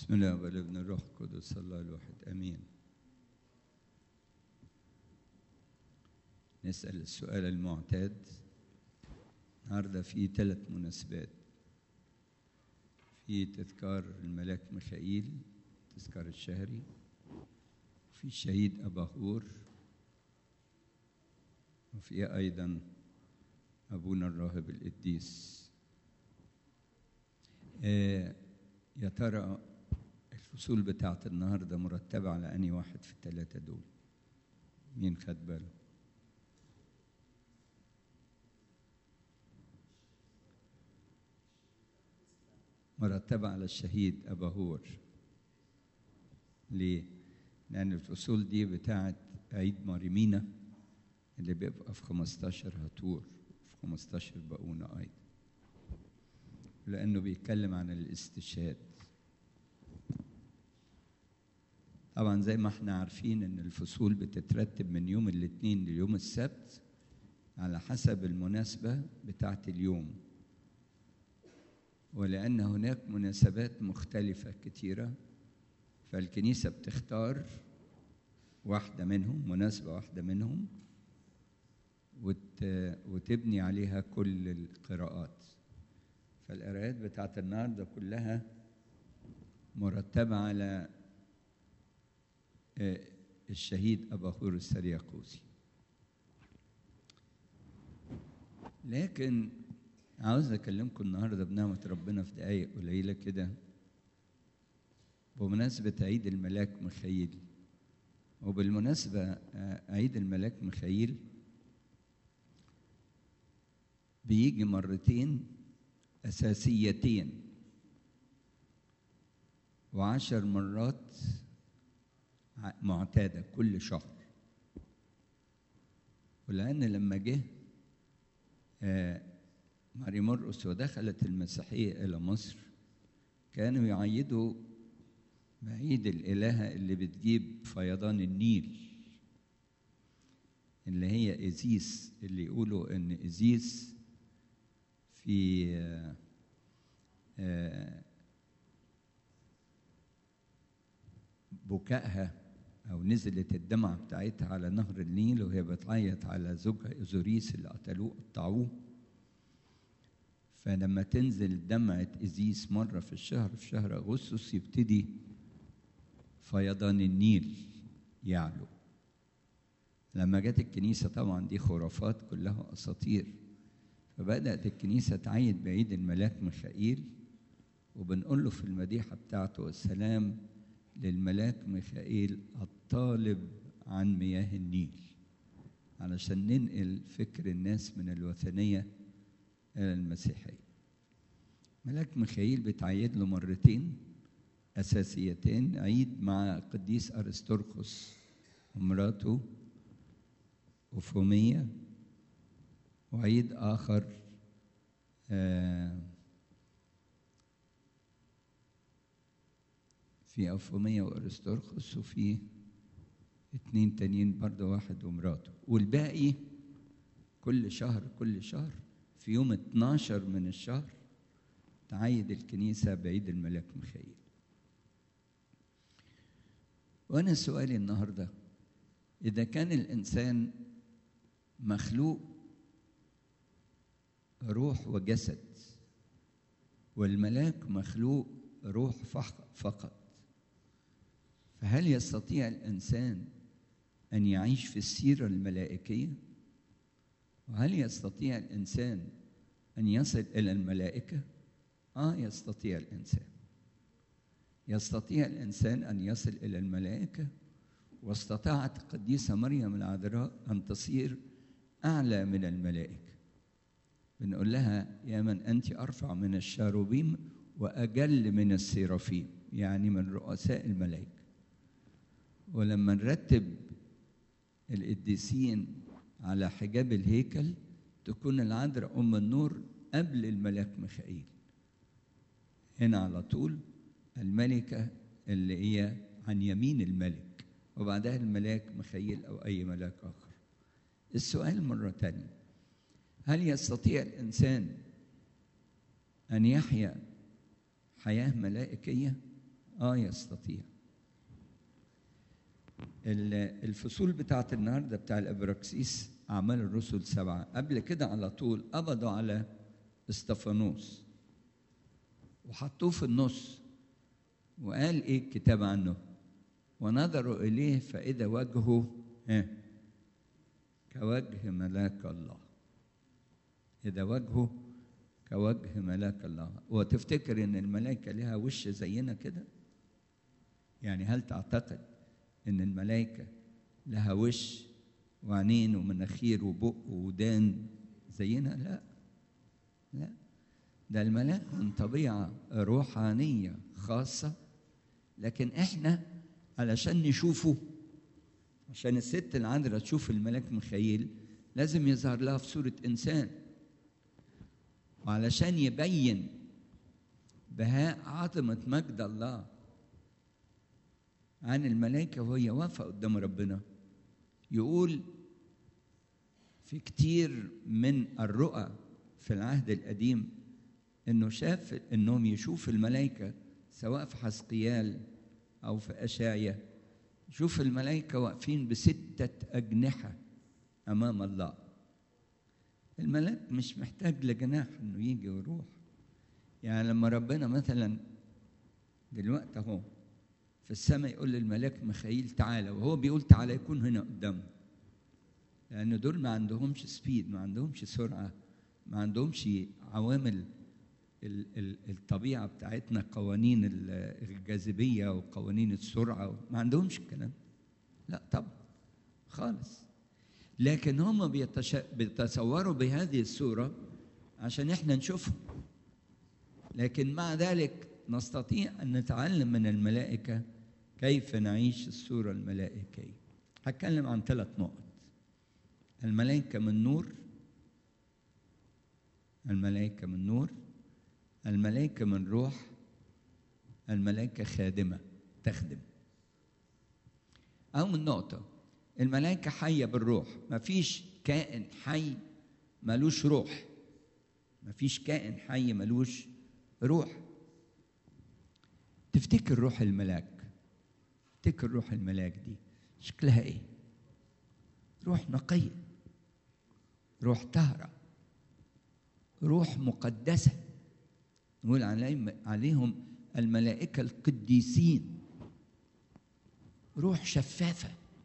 بسم الله والابن الروح القدس الله الواحد امين نسال السؤال المعتاد النهارده في ثلاث مناسبات في تذكار الملاك ميخائيل التذكار الشهري وفي الشهيد أباهور وفي أيضا أبونا الراهب القديس آه يا ترى الفصول بتاعت النهارده مرتبة على أني واحد في الثلاثة دول مين خد باله مرتبة على الشهيد أباهور ليه؟ لأن الفصول دي بتاعت عيد ماريمينا اللي بيبقى في 15 هتور في 15 بقونة أيضا لأنه بيتكلم عن الاستشهاد طبعا زي ما احنا عارفين ان الفصول بتترتب من يوم الاثنين ليوم السبت على حسب المناسبة بتاعت اليوم ولأن هناك مناسبات مختلفة كتيرة فالكنيسة بتختار واحدة منهم مناسبة واحدة منهم وت... وتبني عليها كل القراءات فالقراءات بتاعت النهاردة كلها مرتبة على الشهيد أباخور السرياقوسي لكن عاوز أكلمكم النهاردة بنعمة ربنا في دقايق قليلة كده بمناسبة عيد الملاك ميخائيل وبالمناسبة عيد الملاك ميخائيل بيجي مرتين أساسيتين وعشر مرات معتادة كل شهر ولأن لما جه ماري مرقس ودخلت المسيحية إلى مصر كانوا يعيدوا بعيد الإلهة اللي بتجيب فيضان النيل اللي هي إيزيس اللي يقولوا إن إيزيس في آآ آآ بكائها أو نزلت الدمعة بتاعتها على نهر النيل وهي بتعيط على زوجها إزوريس اللي قتلوه قطعوه فلما تنزل دمعة إزيس مرة في الشهر في شهر أغسطس يبتدي فيضان النيل يعلو لما جت الكنيسة طبعا دي خرافات كلها أساطير فبدأت الكنيسة تعيد بعيد الملاك ميخائيل وبنقول له في المديحة بتاعته السلام للملاك ميخائيل الطالب عن مياه النيل علشان ننقل فكر الناس من الوثنية إلى المسيحية ملاك ميخائيل بتعيد له مرتين أساسيتين عيد مع القديس أرسطرخس ومراته وفومية وعيد آخر آه في أفومية وأرسطرخس وفي اتنين تانيين برضه واحد ومراته والباقي كل شهر كل شهر في يوم 12 من الشهر تعيد الكنيسة بعيد الملاك ميخائيل وأنا سؤالي النهاردة إذا كان الإنسان مخلوق روح وجسد والملاك مخلوق روح فقط فهل يستطيع الإنسان أن يعيش في السيرة الملائكية؟ وهل يستطيع الإنسان أن يصل إلى الملائكة؟ آه يستطيع الإنسان يستطيع الإنسان أن يصل إلى الملائكة واستطاعت القديسة مريم العذراء أن تصير أعلى من الملائكة بنقول لها يا من أنت أرفع من الشاروبيم وأجل من السيرافيم يعني من رؤساء الملائكة ولما نرتب القديسين على حجاب الهيكل تكون العذراء أم النور قبل الملاك ميخائيل هنا على طول الملكة اللي هي عن يمين الملك وبعدها الملاك ميخائيل أو أي ملاك آخر السؤال مرة تانية هل يستطيع الإنسان أن يحيا حياة ملائكية؟ اه يستطيع ال- الفصول بتاعت النهارده بتاع الابراكسيس اعمال الرسل سبعه قبل كده على طول قبضوا على استفانوس وحطوه في النص وقال ايه الكتاب عنه ونظروا اليه فاذا وجهه ها كوجه ملاك الله اذا وجهه كوجه ملاك الله وتفتكر ان الملائكه لها وش زينا كده يعني هل تعتقد ان الملائكه لها وش وعينين ومناخير وبق ودان زينا لا لا ده الملاك من طبيعه روحانيه خاصه لكن احنا علشان نشوفه عشان الست العذراء تشوف الملاك ميخائيل لازم يظهر لها في صوره انسان وعلشان يبين بهاء عظمه مجد الله عن الملائكة وهي واقفة قدام ربنا يقول في كتير من الرؤى في العهد القديم انه شاف انهم يشوف الملائكة سواء في حسقيال او في اشعيا يشوف الملائكة واقفين بستة أجنحة أمام الله الملاك مش محتاج لجناح انه يجي ويروح يعني لما ربنا مثلا دلوقتي اهو في السماء يقول للملاك ميخائيل تعالى وهو بيقول تعالى يكون هنا قدامه لأن دول ما عندهمش سبيد ما عندهمش سرعة ما عندهمش عوامل ال- ال- الطبيعة بتاعتنا قوانين ال- الجاذبية وقوانين السرعة ما عندهمش الكلام لا طبعا خالص لكن هم بيتش... بيتصوروا بهذه الصورة عشان احنا نشوفهم لكن مع ذلك نستطيع أن نتعلم من الملائكة كيف نعيش الصورة الملائكية هتكلم عن ثلاث نقط الملائكة من نور الملائكة من نور الملائكة من روح الملائكة خادمة تخدم أو من نقطة الملائكة حية بالروح مفيش كائن حي ملوش روح مفيش كائن حي ملوش روح تفتكر روح الملاك تفتكر روح الملاك دي شكلها ايه روح نقية روح طهرة روح مقدسة نقول عليهم عليهم الملائكة القديسين روح شفافة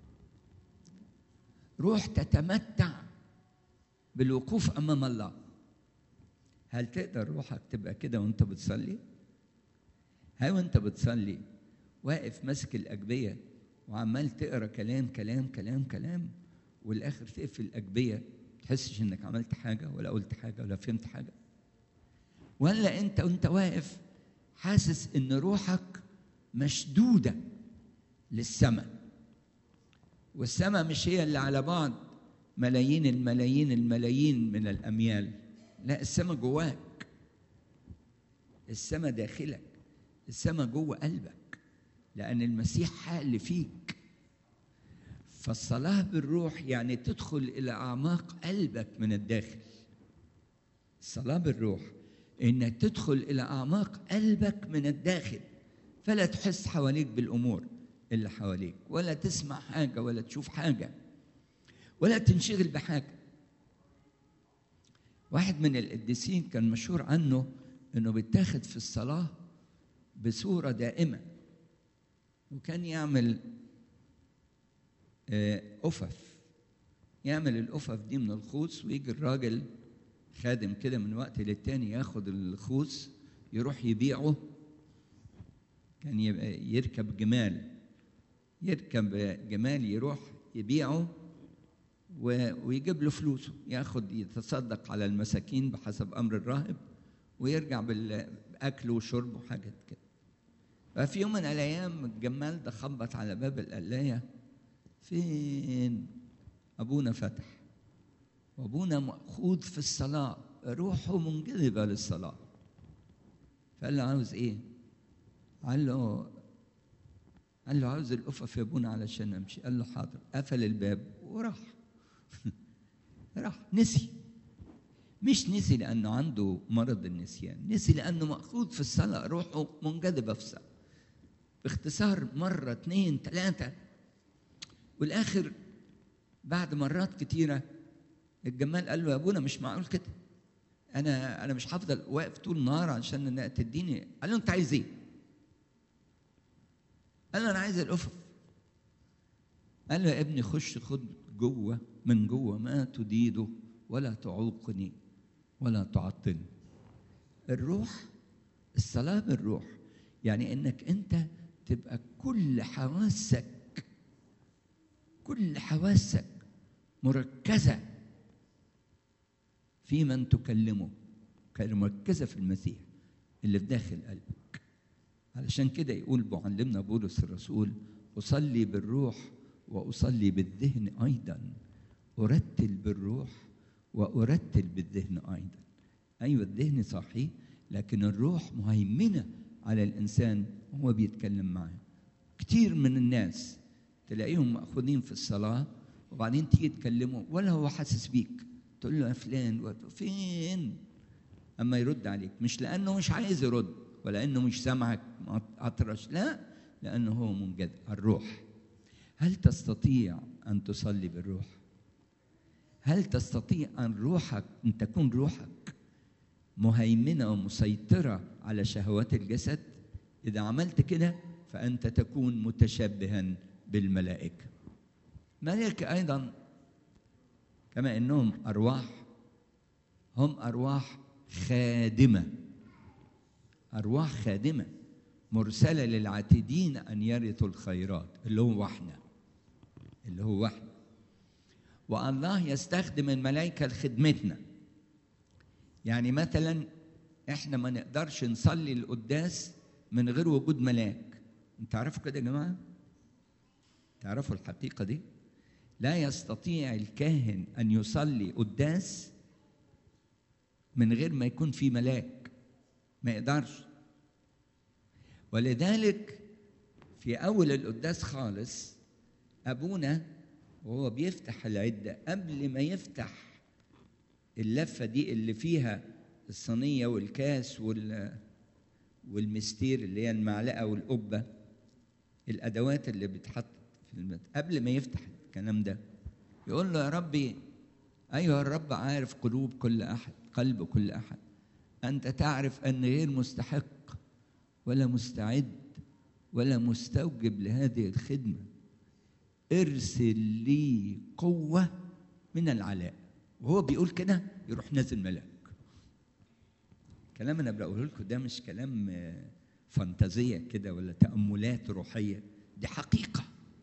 روح تتمتع بالوقوف أمام الله هل تقدر روحك تبقى كده وانت بتصلي؟ هل وانت بتصلي واقف ماسك الأجبية وعمال تقرا كلام كلام كلام كلام والآخر تقفل الأجبية تحسش إنك عملت حاجة ولا قلت حاجة ولا فهمت حاجة ولا أنت وأنت واقف حاسس إن روحك مشدودة للسماء والسماء مش هي اللي على بعد ملايين الملايين الملايين من الأميال لا السماء جواك السماء داخلك السماء جوه قلبك لأن المسيح حال فيك فالصلاة بالروح يعني تدخل إلى أعماق قلبك من الداخل الصلاة بالروح إنك تدخل إلى أعماق قلبك من الداخل فلا تحس حواليك بالأمور اللي حواليك ولا تسمع حاجة ولا تشوف حاجة ولا تنشغل بحاجة واحد من القديسين كان مشهور عنه انه بيتاخد في الصلاه بصوره دائمه وكان يعمل آه، أفف يعمل الأفف دي من الخوص ويجي الراجل خادم كده من وقت للتاني ياخد الخوص يروح يبيعه كان يبقى يركب جمال يركب جمال يروح يبيعه و- ويجيب له فلوسه ياخد يتصدق على المساكين بحسب امر الراهب ويرجع بالاكل وشرب وحاجات كده ففي يوم من الايام الجمال ده خبط على باب القلايه فين ابونا فتح وابونا مأخوذ في الصلاه روحه منجذبه للصلاه فقال له عاوز ايه قال له قال له عاوز الأفف يا ابونا علشان امشي قال له حاضر قفل الباب وراح راح نسي مش نسي لانه عنده مرض النسيان نسي لانه مأخوذ في الصلاه روحه منجذبه في الصلاه باختصار مرة اتنين تلاتة والآخر بعد مرات كتيرة الجمال قال له يا أبونا مش معقول كده أنا أنا مش هفضل واقف طول النهار عشان تديني قال له أنت عايز إيه؟ قال له أنا عايز الأفف قال له يا ابني خش خد جوه من جوه ما تديده ولا تعوقني ولا تعطلني الروح الصلاة بالروح يعني انك انت تبقى كل حواسك كل حواسك مركزة في من تكلمه مركزة في المسيح اللي في داخل قلبك علشان كده يقول معلمنا بولس الرسول أصلي بالروح وأصلي بالذهن أيضا أرتل بالروح وأرتل بالذهن أيضا أيوة الذهن صحيح لكن الروح مهيمنة على الإنسان وهو بيتكلم معاه كتير من الناس تلاقيهم مأخوذين في الصلاة وبعدين تيجي تكلمه ولا هو حاسس بيك تقول له يا فلان فين أما يرد عليك مش لأنه مش عايز يرد ولا أنه مش سامعك أطرش لا لأنه هو منجذب الروح هل تستطيع أن تصلي بالروح؟ هل تستطيع أن روحك أن تكون روحك مهيمنة ومسيطرة على شهوات الجسد؟ إذا عملت كده فأنت تكون متشبها بالملائكة. الملائكة أيضا كما أنهم أرواح هم أرواح خادمة أرواح خادمة مرسلة للعاتدين أن يرثوا الخيرات اللي هو احنا اللي هو احنا والله يستخدم الملائكة لخدمتنا يعني مثلا احنا ما نقدرش نصلي القداس من غير وجود ملاك انت عارفوا كده يا جماعة تعرفوا الحقيقة دي لا يستطيع الكاهن أن يصلي قداس من غير ما يكون في ملاك ما يقدرش ولذلك في أول القداس خالص أبونا وهو بيفتح العدة قبل ما يفتح اللفة دي اللي فيها الصينية والكاس وال والمستير اللي هي المعلقة والقبة الأدوات اللي بتحط في المت... قبل ما يفتح الكلام ده يقول له يا ربي أيها الرب عارف قلوب كل أحد قلب كل أحد أنت تعرف أن غير مستحق ولا مستعد ولا مستوجب لهذه الخدمة ارسل لي قوة من العلاء وهو بيقول كده يروح نازل ملاك كلام انا بقوله لكم ده مش كلام فانتازية كده ولا تأملات روحية دي حقيقة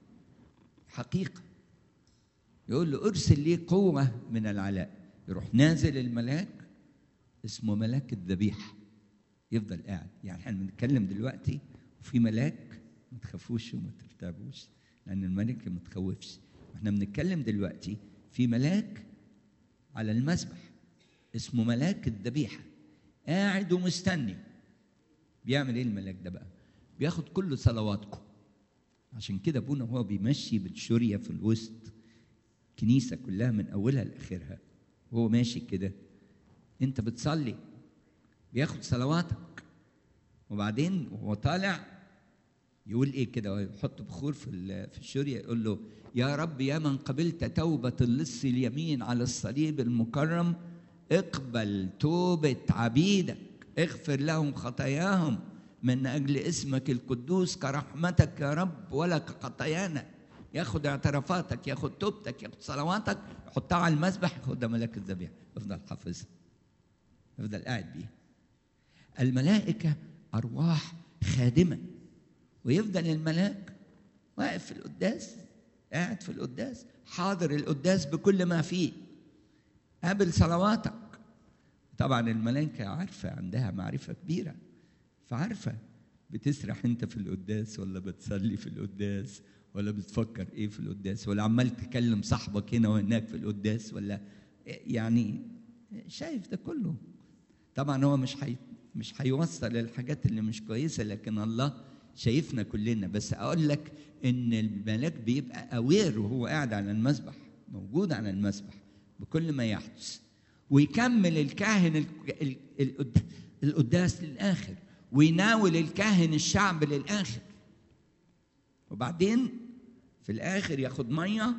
حقيقة يقول له ارسل لي قوة من العلاء يروح نازل الملاك اسمه ملاك الذبيحه يفضل قاعد يعني احنا بنتكلم دلوقتي وفي ملاك ما تخافوش وما ترتعبوش لان الملك ما تخوفش احنا بنتكلم دلوقتي في ملاك على المسبح اسمه ملاك الذبيحه قاعد ومستني بيعمل ايه الملاك ده بقى بياخد كل صلواتكم عشان كده ابونا هو بيمشي بالشوريه في الوسط كنيسه كلها من اولها لاخرها وهو ماشي كده انت بتصلي بياخد صلواتك وبعدين وهو طالع يقول ايه كده يحط بخور في في الشوريه يقول له يا رب يا من قبلت توبه اللص اليمين على الصليب المكرم اقبل توبه عبيدك اغفر لهم خطاياهم من اجل اسمك القدوس كرحمتك يا رب ولا كخطايانا ياخد اعترافاتك ياخد توبتك ياخد صلواتك يحطها على المسبح ياخدها ملاك الذبيحه يفضل حافظها يفضل قاعد بيها الملائكة أرواح خادمة ويفضل الملاك واقف في القداس قاعد في القداس حاضر القداس بكل ما فيه قابل صلواتك طبعا الملائكة عارفة عندها معرفة كبيرة فعارفة بتسرح انت في القداس ولا بتصلي في القداس ولا بتفكر ايه في القداس ولا عمال تكلم صاحبك هنا وهناك في القداس ولا يعني شايف ده كله طبعا هو مش حي مش هيوصل الحاجات اللي مش كويسه لكن الله شايفنا كلنا بس اقول لك ان الملاك بيبقى اوير وهو قاعد على المسبح موجود على المسبح بكل ما يحدث ويكمل الكاهن القداس للاخر ويناول الكاهن الشعب للاخر وبعدين في الاخر ياخد ميه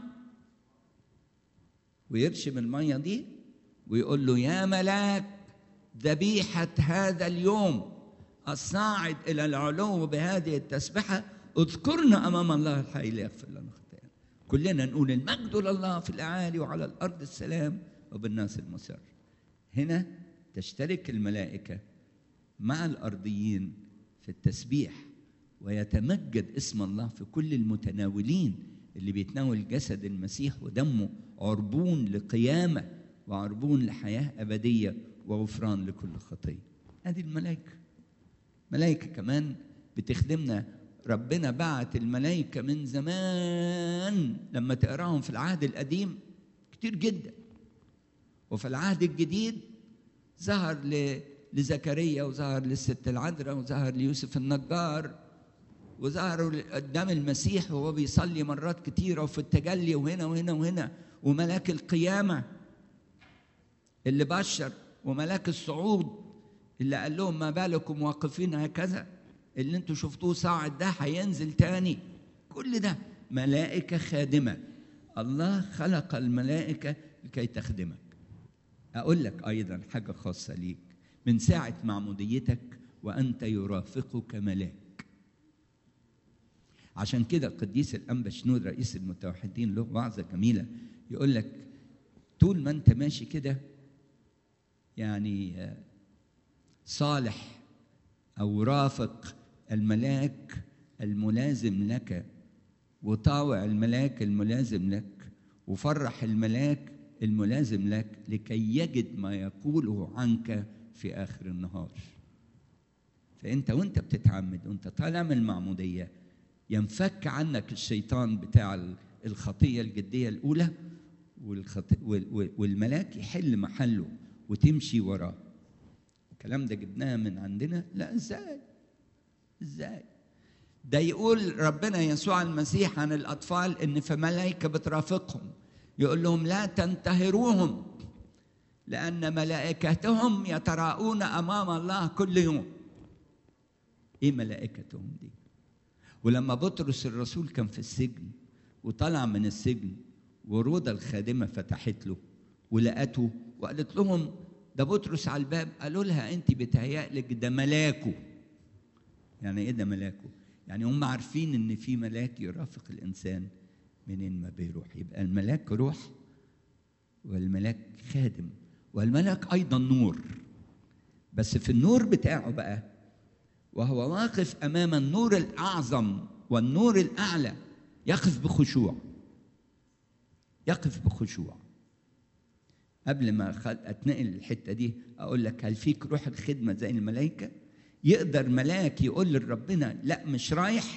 ويرشم الميه دي ويقول له يا ملاك ذبيحه هذا اليوم الصاعد الى العلو بهذه التسبحه اذكرنا امام الله الحي ليغفر لنا خطايانا كلنا نقول المجد لله في الاعالي وعلى الارض السلام وبالناس المسر هنا تشترك الملائكه مع الارضيين في التسبيح ويتمجد اسم الله في كل المتناولين اللي بيتناول جسد المسيح ودمه عربون لقيامه وعربون لحياه ابديه وغفران لكل خطيه هذه الملائكه ملائكه كمان بتخدمنا ربنا بعت الملائكه من زمان لما تقراهم في العهد القديم كتير جدا وفي العهد الجديد ظهر لزكريا وظهر للست العذراء وظهر ليوسف النجار وظهروا قدام المسيح وهو بيصلي مرات كتيرة وفي التجلي وهنا وهنا وهنا وملاك القيامة اللي بشر وملاك الصعود اللي قال لهم ما بالكم واقفين هكذا اللي انتوا شفتوه صاعد ده هينزل تاني كل ده ملائكة خادمة الله خلق الملائكة لكي تخدمك أقول لك أيضا حاجة خاصة ليك من ساعة معموديتك وأنت يرافقك ملاك عشان كده القديس الأنبا شنود رئيس المتوحدين له وعظة جميلة يقول لك طول ما أنت ماشي كده يعني صالح أو رافق الملاك الملازم لك وطاوع الملاك الملازم لك وفرح الملاك الملازم لك لكي يجد ما يقوله عنك في آخر النهار فأنت وأنت بتتعمد وأنت طالع من المعمودية ينفك عنك الشيطان بتاع الخطيه الجديه الاولى والخط... والملاك يحل محله وتمشي وراه الكلام ده جبناه من عندنا لا ازاي ازاي ده يقول ربنا يسوع المسيح عن الاطفال ان في ملائكه بترافقهم يقول لهم لا تنتهروهم لان ملائكتهم يتراءون امام الله كل يوم ايه ملائكتهم دي ولما بطرس الرسول كان في السجن وطلع من السجن وروضة الخادمة فتحت له ولقته وقالت لهم ده بطرس على الباب قالوا لها انت بتهيألك ده ملاكه يعني ايه ده ملاكه يعني هم عارفين ان في ملاك يرافق الانسان منين ما بيروح يبقى الملاك روح والملاك خادم والملاك ايضا نور بس في النور بتاعه بقى وهو واقف امام النور الاعظم والنور الاعلى يقف بخشوع يقف بخشوع قبل ما اتنقل الحته دي اقول لك هل فيك روح الخدمه زي الملائكه يقدر ملاك يقول لربنا لا مش رايح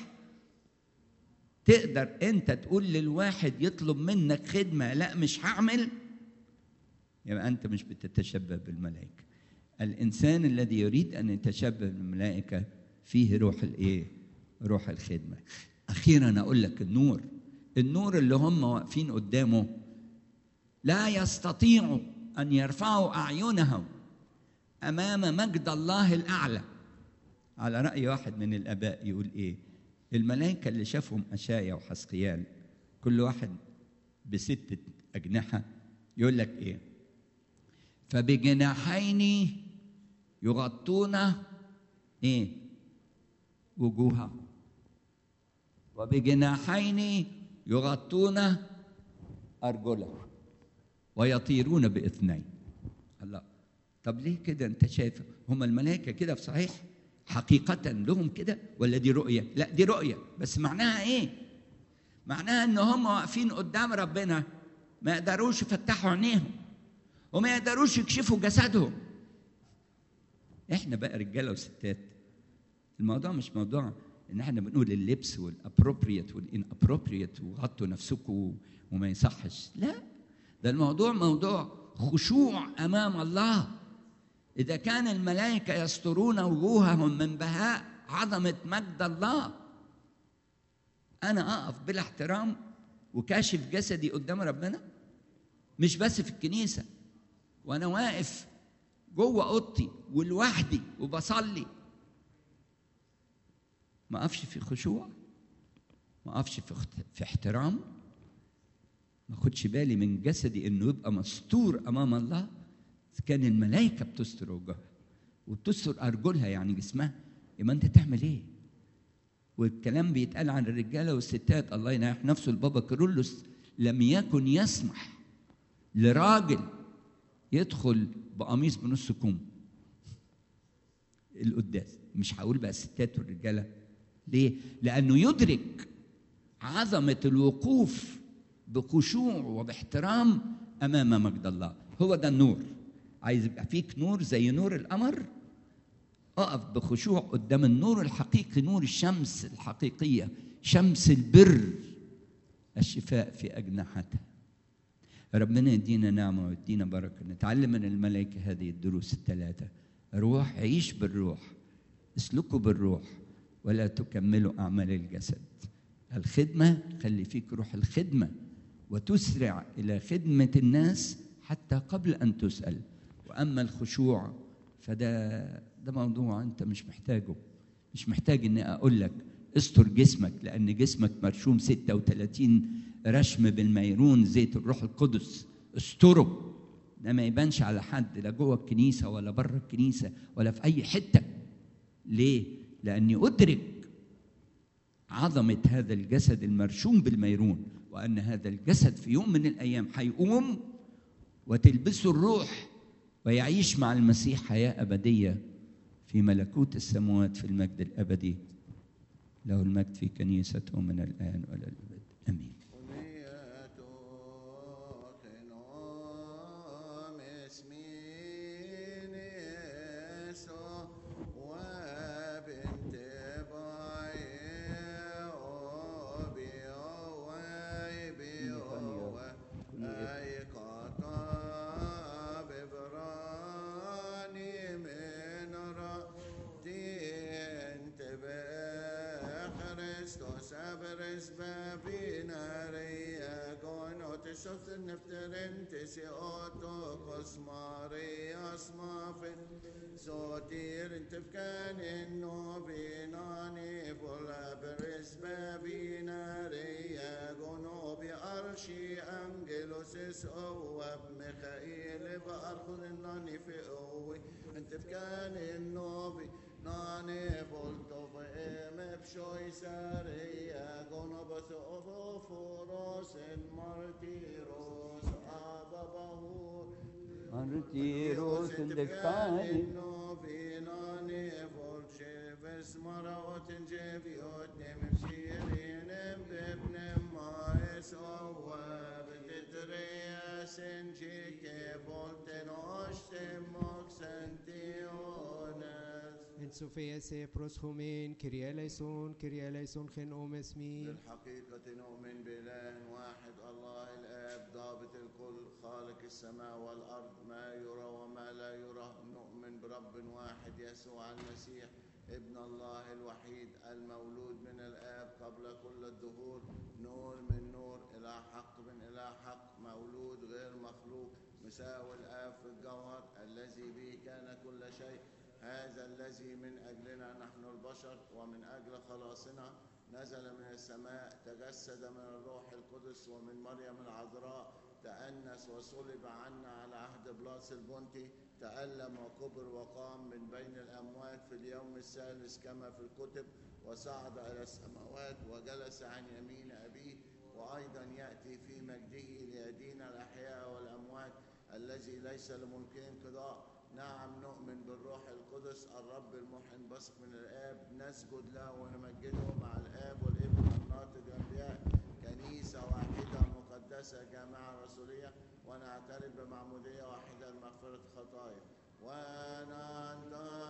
تقدر انت تقول للواحد يطلب منك خدمه لا مش هعمل يبقى انت مش بتتشبه بالملائكه الانسان الذي يريد ان يتشبه بالملائكه فيه روح الايه روح الخدمه اخيرا اقول لك النور النور اللي هم واقفين قدامه لا يستطيعوا ان يرفعوا اعينهم امام مجد الله الاعلى على راي واحد من الاباء يقول ايه الملائكه اللي شافهم اشايا وحسقيال كل واحد بستة أجنحة يقول لك إيه فبجناحين يغطون إيه وجوها وبجناحين يغطون أرجلهم ويطيرون باثنين الله طب ليه كده انت شايف هم الملائكه كده في صحيح حقيقة لهم كده ولا دي رؤية؟ لا دي رؤية بس معناها ايه؟ معناها ان هم واقفين قدام ربنا ما يقدروش يفتحوا عينيهم وما يقدروش يكشفوا جسدهم احنا بقى رجاله وستات الموضوع مش موضوع ان احنا بنقول اللبس والابروبريت والان ابروبريت وغطوا نفسكم وما يصحش لا ده الموضوع موضوع خشوع امام الله اذا كان الملائكه يسترون وجوههم من بهاء عظمه مجد الله انا اقف بلا احترام وكاشف جسدي قدام ربنا مش بس في الكنيسه وانا واقف جوه اوضتي ولوحدي وبصلي ما اقفش في خشوع ما اقفش في اخت- في احترام ما اخدش بالي من جسدي انه يبقى مستور امام الله إذا كان الملائكه بتستر وجهها وبتستر ارجلها يعني جسمها يبقى انت تعمل ايه؟ والكلام بيتقال عن الرجاله والستات الله يناح نفسه البابا كيرلس لم يكن يسمح لراجل يدخل بقميص بنص كم القداس مش هقول بقى الستات والرجاله ليه؟ لانه يدرك عظمه الوقوف بخشوع وباحترام امام مجد الله هو ده النور عايز يبقى فيك نور زي نور القمر اقف بخشوع قدام النور الحقيقي نور الشمس الحقيقيه شمس البر الشفاء في اجنحتها ربنا يدينا نعمه ويدينا بركه نتعلم من الملائكه هذه الدروس الثلاثه روح عيش بالروح اسلكوا بالروح ولا تكملوا اعمال الجسد الخدمه خلي فيك روح الخدمه وتسرع الى خدمه الناس حتى قبل ان تسال واما الخشوع فده ده موضوع انت مش محتاجه مش محتاج اني اقول لك استر جسمك لان جسمك مرشوم 36 رشم بالميرون زيت الروح القدس استره ده ما يبانش على حد لا جوه الكنيسه ولا بره الكنيسه ولا في اي حته ليه لاني ادرك عظمه هذا الجسد المرشوم بالميرون وان هذا الجسد في يوم من الايام هيقوم وتلبسه الروح ويعيش مع المسيح حياه ابديه في ملكوت السماوات في المجد الابدي له المجد في كنيسته من الان والى الابد امين Christos aberes babina ria gonotis of the nefterentis auto cosmarias mafin sotir intifkan in novinani volaberes babina ria gonobi arshi angelosis اواب ميخائيل بأرخذ الناني في قوي انتفكان النوبي ناني فولتو فإم بشوي ساريا قنبس أبو فروس مارتيروس أبا بهور Martiros in the kind نوبي ناني فولشي بس مراوت جيبيوت نم بشيرين بابن مايس أواب تتريا سنجي كيبولتن أشتم مكسنتيونس En Sofia se proshumin, Kyrie eleison, Kyrie eleison, gen omes mi. بالحقيقة نؤمن بإله واحد الله الآب ضابط الكل خالق السماء والأرض ما يرى وما لا يرى نؤمن برب واحد يسوع المسيح ابن الله الوحيد المولود من الآب قبل كل الدهور نور من نور إلى حق من إلى حق مولود غير مخلوق مساوي الآب في الجوهر الذي به كان كل شيء هذا الذي من أجلنا نحن البشر ومن أجل خلاصنا نزل من السماء تجسد من الروح القدس ومن مريم العذراء تأنس وصلب عنا على عهد بلاس البنطي تألم وكبر وقام من بين الأموات في اليوم الثالث كما في الكتب وصعد إلى السماوات وجلس عن يمين أبيه وأيضا يأتي في مجده ليدين الأحياء والأموات الذي ليس لملكه انقضاء نعم نؤمن بالروح القدس الرب المحن بثق من الآب نسجد له ونمجده مع الآب والابن الناطق الأنبياء كنيسة واحدة مقدسة جامعة رسولية ونعترف بمعمودية واحدة لمغفرة خطايا وننتظر